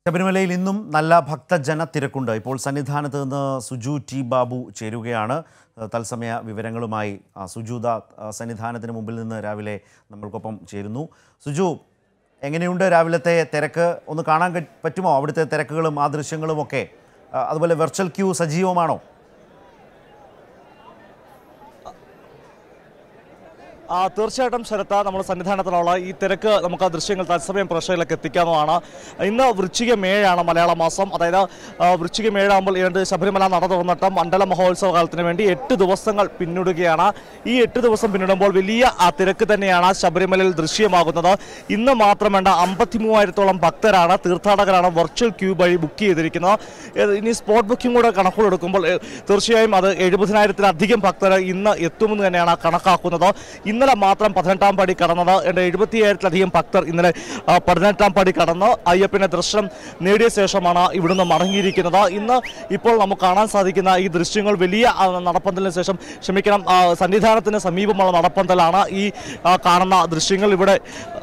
ശബരിമലയിൽ ഇന്നും നല്ല ഭക്തജന തിരക്കുണ്ട് ഇപ്പോൾ സന്നിധാനത്ത് നിന്ന് സുജു ടി ബാബു ചേരുകയാണ് ഏഹ് തത്സമയ വിവരങ്ങളുമായി ആ, സുജുത ആ, സന്നിധാനത്തിന് മുമ്പിൽ നിന്ന് രാവിലെ നമ്മൾക്കൊപ്പം ചേരുന്നു സുജു എങ്ങനെയുണ്ട് രാവിലത്തെ തിരക്ക് ഒന്ന് കാണാൻ കഴി- പറ്റുമോ അവിടുത്തെ തിരക്കുകളും ആ ദൃശ്യങ്ങളും ഒക്കെ ആ, അതുപോലെ വെർച്വൽ ക്യൂ സജീവമാണോ ആ, തീർച്ചയായിട്ടും ശരത്ത നമ്മൾ സന്നിധാനത്തിലുള്ള ഈ തിരക്ക് നമുക്ക് ആ ദൃശ്യങ്ങൾ തത്സമയം പ്രേക്ഷകരിലേക്ക് എത്തിക്കാവുന്നതാണ് ഇന്ന് വൃശ്ചിക മേഴാണ് മലയാള മാസം അതായത് ആ, വൃശ്ചിക മേഴാകുമ്പോൾ ഏതാണ്ട് ശബരിമല നട തുറന്നിട്ട് മണ്ഡല മഹോത്സവ കാലത്തിന് വേണ്ടി എട്ട് ദിവസങ്ങൾ പിന്നിടുകയാണ് ഈ എട്ട് ദിവസം പിന്നിടുമ്പോൾ വലിയ ആ തിരക്ക് തന്നെയാണ് ശബരിമലയിൽ ദൃശ്യമാകുന്നത് ഇന്ന് മാത്രം വേണ്ട അമ്പത്തി മൂവായിരത്തോളം ഭക്തരാണ് തീർത്ഥാടകരാണ് വെർച്വൽ ക്യൂ വഴി ബുക്ക് ചെയ്തിരിക്കുന്നത് ഏത് ഇനി സ്പോട്ട് ബുക്കിംഗ് കൂടെ കണക്കുകളെടുക്കുമ്പോൾ ഏ, തീർച്ചയായും അത് എഴുപതിനായിരത്തിലധികം ഭക്തർ ഇന്ന് എത്തുമെന്ന് തന്നെയാണ് കണക്കാക്കുന്നത് ഇന്നലെ മാത്രം പതിനെട്ടാം പടി കടന്നത് എൻ്റെ എഴുപത്തിയായിരത്തിലധികം ഭക്തർ ഇന്നലെ ആ, പതിനെട്ടാം പടി കടന്ന് അയ്യപ്പനെ ദർശനം നേടിയ ശേഷമാണ് ഇവിടുന്ന് മടങ്ങിയിരിക്കുന്നത് ഇന്ന് ഇപ്പോൾ നമുക്ക് കാണാൻ സാധിക്കുന്ന ഈ ദൃശ്യങ്ങൾ വലിയ ആ, നടപ്പന്തലിന് ശേഷം ക്ഷമിക്കണം ആ, സന്നിധാനത്തിന് സമീപമുള്ള നടപ്പന്തലാണ് ഈ ആ, കാണുന്ന ദൃശ്യങ്ങൾ ഇവിടെ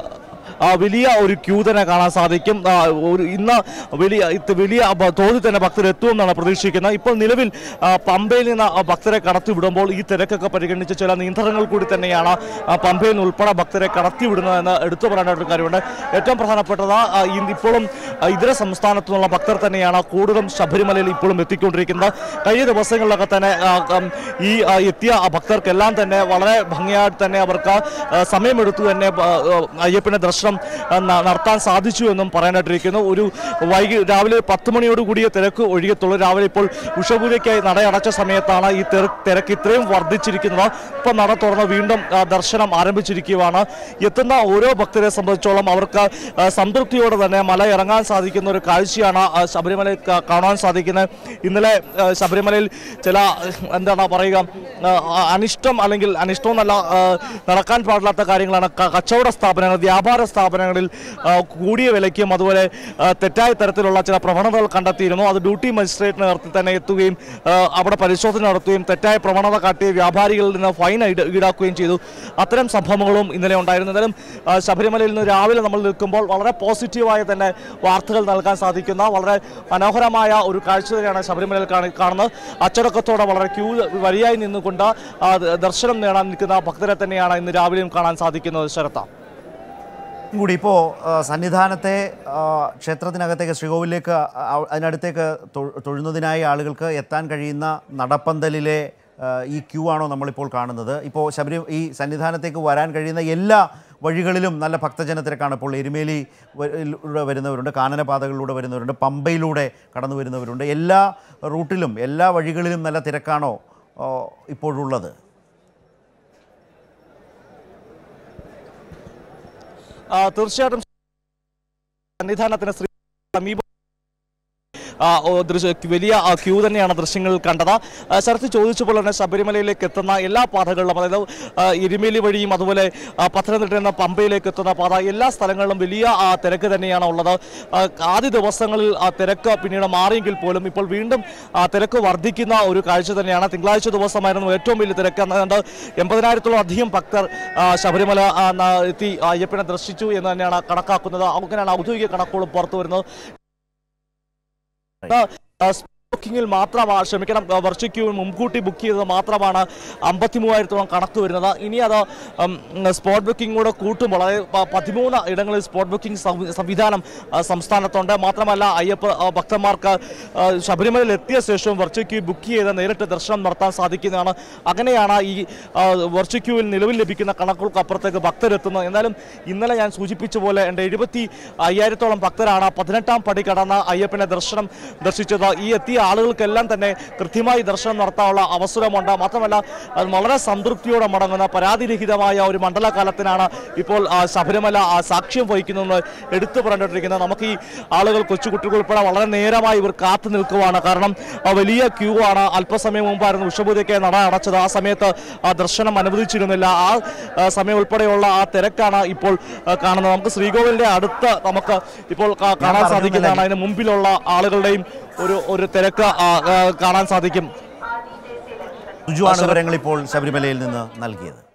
ആ, വലിയ ഒരു ക്യൂ തന്നെ കാണാൻ സാധിക്കും ആ, ഒരു ഇന്ന് വലിയ ഇത് വലിയ ബ- തോതിൽ തന്നെ ഭക്തർ എത്തുമെന്നാണ് പ്രതീക്ഷിക്കുന്നത് ഇപ്പോൾ നിലവിൽ ആ, പമ്പയിൽ നിന്ന് ആ ഭക്തരെ കടത്തിവിടുമ്പോൾ ഈ തിരക്കൊക്കെ പരിഗണിച്ച് ചില നിയന്ത്രണങ്ങൾ കൂടി തന്നെയാണ് ആ, പമ്പയിൽ നിന്ന് ഉൾപ്പെടെ ഭക്തരെ കടത്തിവിടുന്നതെന്ന് എടുത്തു പറയേണ്ട ഒരു കാര്യമുണ്ട് ഏറ്റവും പ്രധാനപ്പെട്ടത് ആ, ഇന്ന് ഇപ്പോഴും ആ, ഇതര സംസ്ഥാനത്തു നിന്നുള്ള ഭക്തർ തന്നെയാണ് കൂടുതലും ശബരിമലയിൽ ഇപ്പോഴും എത്തിക്കൊണ്ടിരിക്കുന്നത് കഴിഞ്ഞ ദിവസങ്ങളിലൊക്കെ തന്നെ ആ, ഉം, ഈ ആ, എത്തിയ ആ ഭക്തർക്കെല്ലാം തന്നെ വളരെ ഭംഗിയായിട്ട് തന്നെ അവർക്ക് ആ, സമയമെടുത്തു തന്നെ ആ, ആ, അയ്യപ്പനെ ദർശനം ആ, ന- നടത്താൻ സാധിച്ചു എന്നും പറയാനായിട്ടിരിക്കുന്നു ഒരു വൈകി രാവിലെ പത്ത് മണിയോട് കൂടിയ തിരക്ക് ഒഴുകത്തുള്ളൂ രാവിലെ ഇപ്പോൾ ഉഷപൂജയ്ക്കായി നടയടച്ച സമയത്താണ് ഈ തിര- തിരക്ക് ഇത്രയും വർദ്ധിച്ചിരിക്കുന്നത് ഇപ്പം നട തുറന്ന് വീണ്ടും ആ, ദർശനം ആരംഭിച്ചിരിക്കുകയാണ് എത്തുന്ന ഓരോ ഭക്തരെ സംബന്ധിച്ചോളം അവർക്ക് ആ, സംതൃപ്തിയോടെ തന്നെ മല ഇറങ്ങാൻ സാധിക്കുന്ന ഒരു കാഴ്ചയാണ് ആ, ശബരിമലയിൽ കാ- കാണാൻ സാധിക്കുന്നത് ഇന്നലെ ആ, ശബരിമലയിൽ ചില എന്താണ് പറയുക ആ, അനിഷ്ടം അല്ലെങ്കിൽ അനിഷ്ടം എന്നല്ല ആ, നടക്കാൻ പാടില്ലാത്ത കാര്യങ്ങളാണ് ക- കച്ചവട സ്ഥാപനങ്ങൾ വ്യാപാര സ്ഥാപനങ്ങളിൽ ആ, കൂടിയ വിലയ്ക്കും അതുപോലെ ആ, തെറ്റായ തരത്തിലുള്ള ചില പ്രവണതകൾ കണ്ടെത്തിയിരുന്നു അത് ഡ്യൂട്ടി മജിസ്ട്രേറ്റിന് നേതൃത്വത്തിൽ തന്നെ എത്തുകയും ആ, അവിടെ പരിശോധന നടത്തുകയും തെറ്റായ പ്രവണത കാട്ടിയ വ്യാപാരികളിൽ നിന്ന് ഫൈൻ ഈട- ഈടാക്കുകയും ചെയ്തു അത്തരം സംഭവങ്ങളും ഇന്നലെ ഉണ്ടായിരുന്നു എന്തായാലും ആ, ശബരിമലയിൽ നിന്ന് രാവിലെ നമ്മൾ നിൽക്കുമ്പോൾ വളരെ പോസിറ്റീവായ തന്നെ വാർത്തകൾ നൽകാൻ സാധിക്കുന്ന വളരെ മനോഹരമായ ഒരു കാഴ്ച തന്നെയാണ് ശബരിമലയിൽ കാണി- കാണുന്നത് അച്ചടക്കത്തോടെ വളരെ ക്യൂ വരിയായി നിന്നുകൊണ്ട് ആ, ദ- ദർശനം നേടാൻ നിൽക്കുന്ന ഭക്തരെ തന്നെയാണ് ഇന്ന് രാവിലെയും കാണാൻ സാധിക്കുന്നത് ശരത്ത കൂടി ഇപ്പോൾ സന്നിധാനത്തെ ആ, ക്ഷേത്രത്തിനകത്തേക്ക് ശ്രീകോവിലേക്ക് ആ, അതിനടുത്തേക്ക് തൊഴു- തൊഴുന്നതിനായി ആളുകൾക്ക് എത്താൻ കഴിയുന്ന നടപ്പന്തലിലെ ആ, ഈ ക്യൂ ആണോ നമ്മളിപ്പോൾ കാണുന്നത് ഇപ്പോൾ ശബരി ഈ സന്നിധാനത്തേക്ക് വരാൻ കഴിയുന്ന എല്ലാ വഴികളിലും നല്ല ഭക്തജന തിരക്കാണ് ഇപ്പോൾ എരുമേലി വ- വരുന്നവരുണ്ട് കാനനപാതകളിലൂടെ വരുന്നവരുണ്ട് പമ്പയിലൂടെ കടന്നു വരുന്നവരുണ്ട് എല്ലാ റൂട്ടിലും എല്ലാ വഴികളിലും നല്ല തിരക്കാണോ ആ, ഇപ്പോഴുള്ളത് ആ, തീർച്ചയായിട്ടും സന്നിധാനത്തിന് ശ്രീ സമീപം ആ, ഓ, ദൃശ്യ വലിയ ആ, ക്യൂ തന്നെയാണ് ദൃശ്യങ്ങളിൽ കണ്ടത് ആ, ശരത്ത് ചോദിച്ചപ്പോൾ തന്നെ ശബരിമലയിലേക്ക് എത്തുന്ന എല്ലാ പാതകളിലും അതായത് ആ, എരുമേലി വഴിയും അതുപോലെ ആ, പത്തനംതിട്ടയിൽ നിന്ന് പമ്പയിലേക്ക് എത്തുന്ന പാത എല്ലാ സ്ഥലങ്ങളിലും വലിയ ആ, തിരക്ക് തന്നെയാണ് ഉള്ളത് ആ, ആദ്യ ദിവസങ്ങളിൽ ആ തിരക്ക് പിന്നീട് മാറിയെങ്കിൽ പോലും ഇപ്പോൾ വീണ്ടും ആ, തിരക്ക് വർദ്ധിക്കുന്ന ഒരു കാഴ്ച തന്നെയാണ് തിങ്കളാഴ്ച ദിവസമായിരുന്നു ഏറ്റവും വലിയ തിരക്ക് ഏതാണ്ട് എൺപതിനായിരത്തോളം അധികം ഭക്തർ ആ, ശബരിമല ആ, ന- എത്തി അയ്യപ്പനെ ദർശിച്ചു എന്ന് തന്നെയാണ് കണക്കാക്കുന്നത് അങ്ങനെയാണ് ഔദ്യോഗിക കണക്കുകൾ പുറത്തു വരുന്നത് ബുക്കിങ്ങിൽ മാത്രമാണ് ക്ഷമിക്കണം വർഷയ്ക്ക് മുൻകൂട്ടി ബുക്ക് ചെയ്തത് മാത്രമാണ് അമ്പത്തി മൂവായിരത്തോളം കണക്ക് വരുന്നത് ഇനി അത് ഉം, സ്പോട്ട് ബുക്കിംഗ് കൂടെ കൂട്ടുമ്പോൾ അതായത് പ- പതിമൂന്ന് ഇടങ്ങളിൽ സ്പോട്ട് ബുക്കിംഗ് സംവി- സംവിധാനം ആ, സംസ്ഥാനത്തുണ്ട് മാത്രമല്ല അയ്യപ്പ ആ, ഭക്തന്മാർക്ക് ആ, ശബരിമലയിൽ എത്തിയ ശേഷം വർഷയ്ക്ക് ബുക്ക് ചെയ്ത് നേരിട്ട് ദർശനം നടത്താൻ സാധിക്കുന്നതാണ് അങ്ങനെയാണ് ഈ വർഷയ്ക്യൂവിൽ നിലവിൽ ലഭിക്കുന്ന കണക്കുകൾക്ക് അപ്പുറത്തേക്ക് ഭക്തരെത്തുന്നത് എന്നാലും ഇന്നലെ ഞാൻ സൂചിപ്പിച്ച പോലെ എൻ്റെ എഴുപത്തി അയ്യായിരത്തോളം ഭക്തരാണ് പതിനെട്ടാം പടി കടന്ന അയ്യപ്പനെ ദർശനം ദർശിച്ചത് ഈ എത്തിയ ആളുകൾക്കെല്ലാം തന്നെ കൃത്യമായി ദർശനം നടത്താനുള്ള അവസരമുണ്ട് മാത്രമല്ല അത് വളരെ സംതൃപ്തിയോടെ മടങ്ങുന്ന പരാതിരഹിതമായ ഒരു മണ്ഡലകാലത്തിനാണ് ഇപ്പോൾ ആ, ശബരിമല ആ, സാക്ഷ്യം വഹിക്കുന്നതെന്ന് എടുത്തു പറഞ്ഞിട്ടിരിക്കുന്നത് നമുക്ക് ഈ ആളുകൾ കൊച്ചുകുട്ടികൾ ഉൾപ്പെടെ വളരെ നേരമായി ഇവർ കാത്തു നിൽക്കുവാണ് കാരണം ആ, വലിയ ക്യൂ ആണ് അല്പസമയം മുമ്പായിരുന്നു ഉഷപൂജയ്ക്ക് നട അടച്ചത് ആ സമയത്ത് ആ ദർശനം അനുവദിച്ചിരുന്നില്ല ആ ആ, സമയം ഉൾപ്പെടെയുള്ള ആ തിരക്കാണ് ഇപ്പോൾ ആ, കാണുന്നത് നമുക്ക് ശ്രീകോവിലിന്റെ അടുത്ത് നമുക്ക് ഇപ്പോൾ കാ- കാണാൻ പറഞ്ഞത് സാധിക്കുന്നതാണ് അതിന് മുമ്പിലുള്ള ആളുകളുടെയും ഒരു ഒരു തിരക്ക് ആ, ആ, കാണാൻ സാധിക്കും സുജുവാണ് വിവരങ്ങൾ ഇപ്പോൾ ശബരിമലയിൽ നിന്ന് നൽകിയത്